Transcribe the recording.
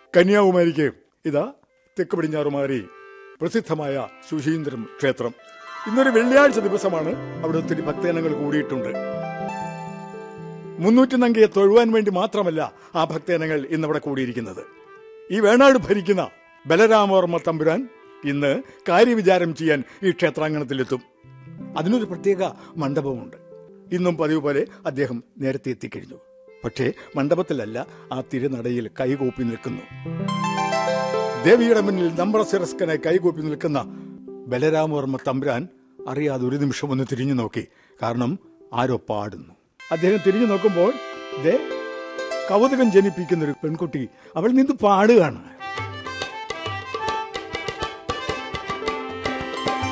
കന്യാകുമാരിക്ക് ഇതാ തെക്ക് പടിഞ്ഞാറ് മാറി പ്രസിദ്ധമായ സുശീന്ദ്രം ക്ഷേത്രം ഇന്നൊരു വെള്ളിയാഴ്ച ദിവസമാണ് അവിടെ ഒത്തിരി ഭക്തജനങ്ങൾ കൂടിയിട്ടുണ്ട് മുന്നൂറ്റി നങ്കയെ തൊഴുവാൻ വേണ്ടി മാത്രമല്ല ആ ഭക്തജനങ്ങൾ ഇന്നവിടെ കൂടിയിരിക്കുന്നത് ഈ വേണാട് ഭരിക്കുന്ന ബലരാമവർമ്മ തമ്പുരാൻ ഇന്ന് കാര്യവിചാരം ചെയ്യാൻ ഈ ക്ഷേത്രാങ്കണത്തിലെത്തും അതിനൊരു പ്രത്യേക മണ്ഡപമുണ്ട് ഇന്നും പതിവ് പോലെ അദ്ദേഹം നേരത്തെ എത്തിക്കഴിഞ്ഞു പക്ഷേ മണ്ഡപത്തിലല്ല ആ തിരുനടയിൽ കൈകൂപ്പി നിൽക്കുന്നു ദേവിയുടെ മുന്നിൽ നമ്രശിരസ്കനായി കൈകൂപ്പി നിൽക്കുന്ന ബലരാമവർമ്മ തമ്പുരാൻ അറിയാതെ ഒരു നിമിഷം ഒന്ന് തിരിഞ്ഞു നോക്കി കാരണം ആരോ പാടുന്നു അദ്ദേഹം തിരിഞ്ഞു നോക്കുമ്പോൾ ദേ കൗതുകം ജനിപ്പിക്കുന്ന ഒരു പെൺകുട്ടി അവൾ നിന്ന് പാടുകയാണ്